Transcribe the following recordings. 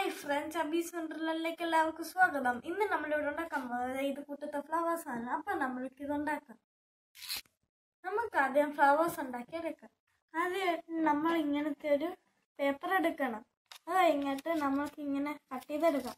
hi friends അബീസ് വണ്ടർലയിലേക്ക് എല്ലാവർക്കും സ്വാഗതം ഇന്ന് നമ്മളിവിടെ ഉണ്ടാക്കാൻ പോകുന്നത് ഇത് കൂട്ടത്തെ ഫ്ലവേഴ്സ് ആണ് അപ്പം നമ്മൾക്ക് ഇത് ഉണ്ടാക്കാം നമുക്ക് ആദ്യം ഫ്ലവേഴ്സ് ഉണ്ടാക്കിയെടുക്കാം ആദ്യമായിട്ട് നമ്മൾ ഇങ്ങനത്തെ ഒരു പേപ്പർ എടുക്കണം അത് കഴിഞ്ഞിട്ട് നമ്മൾക്ക് ഇങ്ങനെ കട്ട് ചെയ്തെടുക്കാം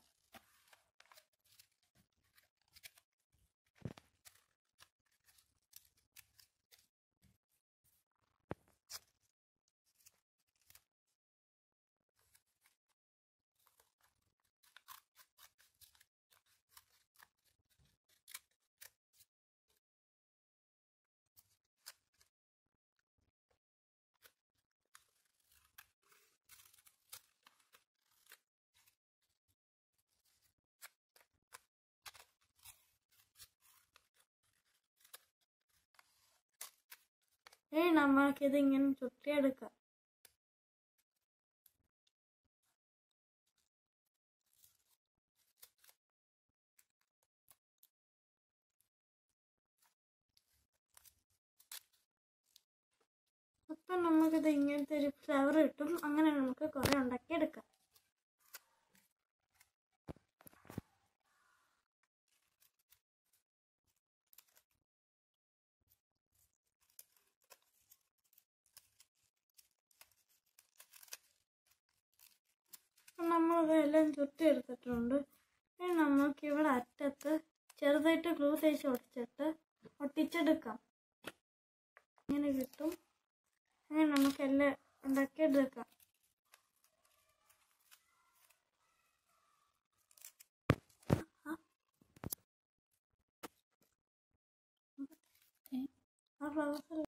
ഇനി നമ്മൾക്കിത് ഇങ്ങനെ ചുറ്റിയെടുക്കാം അപ്പം നമുക്കിത് ഇങ്ങനത്തെ ഒരു ഫ്ലവർ കിട്ടും അങ്ങനെ നമുക്ക് കുറേ ഉണ്ടാക്കിയെടുക്കാം അപ്പം നമ്മളിത് എല്ലാം ചുറ്റി എടുത്തിട്ടുണ്ട് ഇനി നമുക്ക് ഇവിടെ അറ്റത്ത് ചെറുതായിട്ട് ഗ്ലൂ തേച്ച് ഒട്ടിച്ചിട്ട് ഒട്ടിച്ചെടുക്കാം ഇങ്ങനെ കിട്ടും അങ്ങനെ നമുക്ക് എല്ലാം ഉണ്ടാക്കിയെടുക്കാം ആ ഫ്ലവേഴ്സ്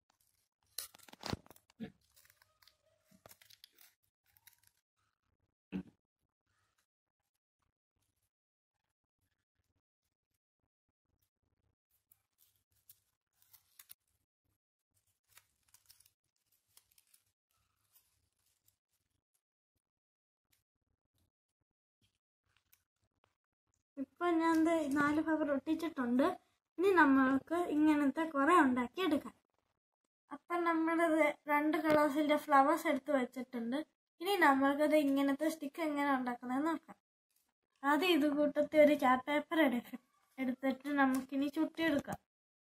ഇപ്പം ഞാൻ ദേ നാല് ഫ്ലവർ ഒട്ടിച്ചിട്ടുണ്ട് ഇനി നമ്മൾക്ക് ഇങ്ങനത്തെ കുറേ ഉണ്ടാക്കിയെടുക്കാം അപ്പം നമ്മളിത് രണ്ട് കളേഴ്സിൻ്റെ ഫ്ലവേഴ്സ് എടുത്ത് വെച്ചിട്ടുണ്ട് ഇനി നമ്മൾക്കത് ഇങ്ങനത്തെ സ്റ്റിക്ക് എങ്ങനെ ഉണ്ടാക്കണമെന്ന് നോക്കാം ആദ്യം ഇത് കൂട്ടത്തിൽ ഒരു ചാർട്ട് പേപ്പർ എടുക്കാം എടുത്തിട്ട് നമുക്കിനി ചുറ്റിയെടുക്കാം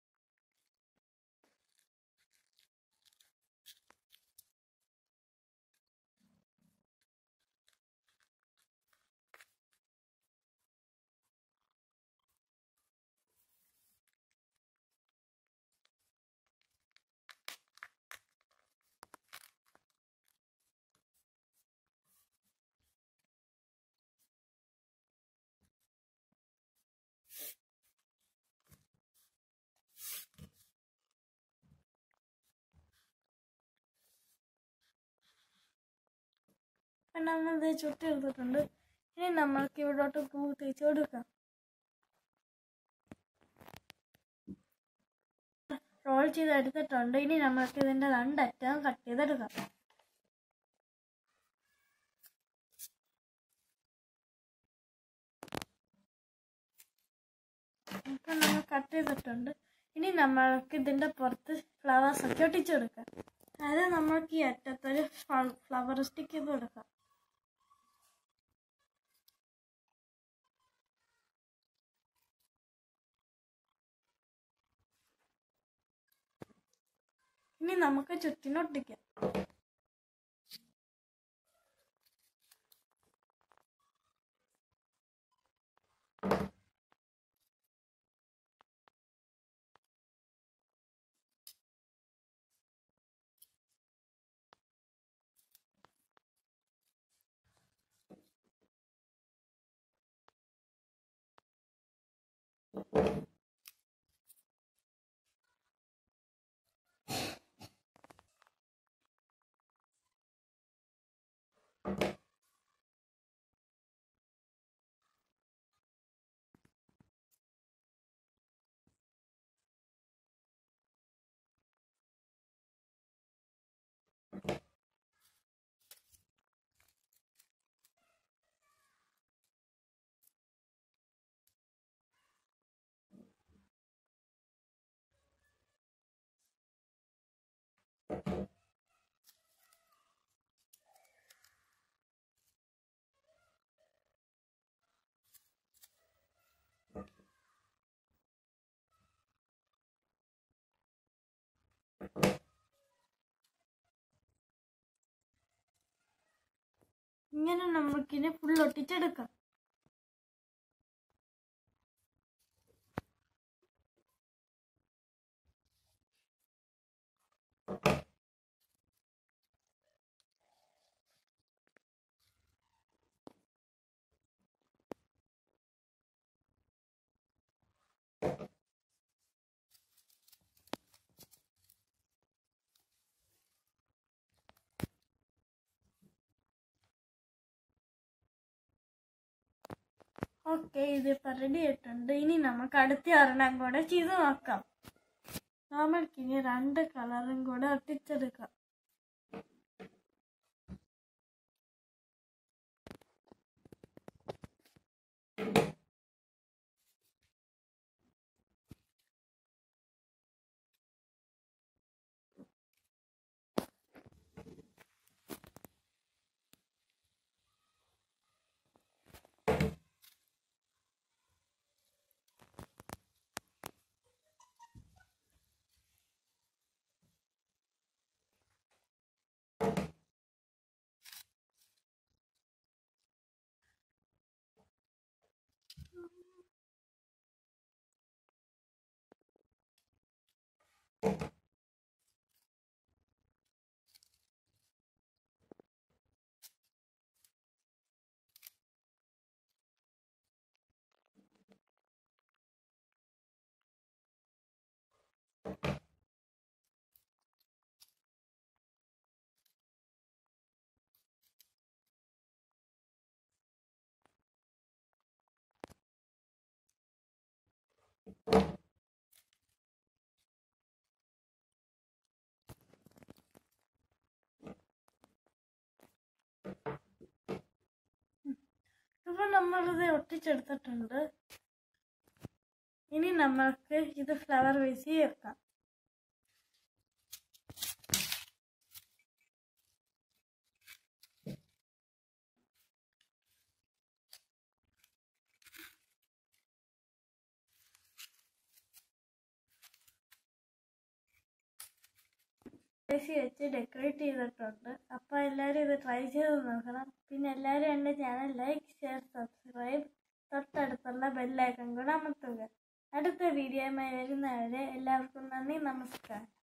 അപ്പം നമ്മളിത് ചുറ്റി എടുത്തിട്ടുണ്ട് ഇനി നമ്മൾക്ക് ഇവിടോട്ട് പൂ തേച്ച് കൊടുക്കാം റോൾ ചെയ്ത് എടുത്തിട്ടുണ്ട് ഇനി നമ്മൾക്ക് ഇതിൻ്റെ രണ്ടറ്റം കട്ട് ചെയ്തെടുക്കാം ഇപ്പം നമ്മൾ കട്ട് ചെയ്തിട്ടുണ്ട് ഇനി നമ്മൾക്ക് ഇതിൻ്റെ പുറത്ത് ഫ്ലവേഴ്സ് ഒക്കെ ഒട്ടിച്ചു കൊടുക്കാം അത് നമ്മൾക്ക് ഈ അറ്റത്തൊരു ഫ്ലവർ സ്റ്റിക്ക് ചെയ്ത് കൊടുക്കാം ഇനി നമുക്ക് ചുറ്റിനൊട്ടിക്കാം ഇങ്ങനെ നമുക്കിനി ഫുൾ ഒട്ടിച്ചെടുക്കാം ഓക്കെ ഇതിപ്പോൾ റെഡി ആയിട്ടുണ്ട് ഇനി നമുക്ക് അടുത്ത ഒരെണ്ണം കൂടെ ചെയ്ത് നോക്കാം നമ്മൾക്കിനി രണ്ട് കളറും കൂടെ ഒട്ടിച്ചെടുക്കാം ഇപ്പൊ നമ്മളിത് ഒട്ടിച്ചെടുത്തിട്ടുണ്ട് ഇനി നമ്മൾക്ക് ഇത് ഫ്ലവർ വേസ് ചേർക്കാം വേസി വെച്ച് ഡെക്കറേറ്റ് ചെയ്തിട്ടുണ്ട് അപ്പോൾ എല്ലാവരും ഇത് ട്രൈ ചെയ്ത് നോക്കണം പിന്നെ എല്ലാവരും എൻ്റെ ചാനൽ ലൈക്ക് ഷെയർ സബ്സ്ക്രൈബ് തൊട്ടടുത്തുള്ള ബെല്ലൈക്കൺ കൂടെ അമർത്തുക അടുത്ത വീഡിയോയുമായി വരുന്നവരെ എല്ലാവർക്കും നന്ദി നമസ്കാരം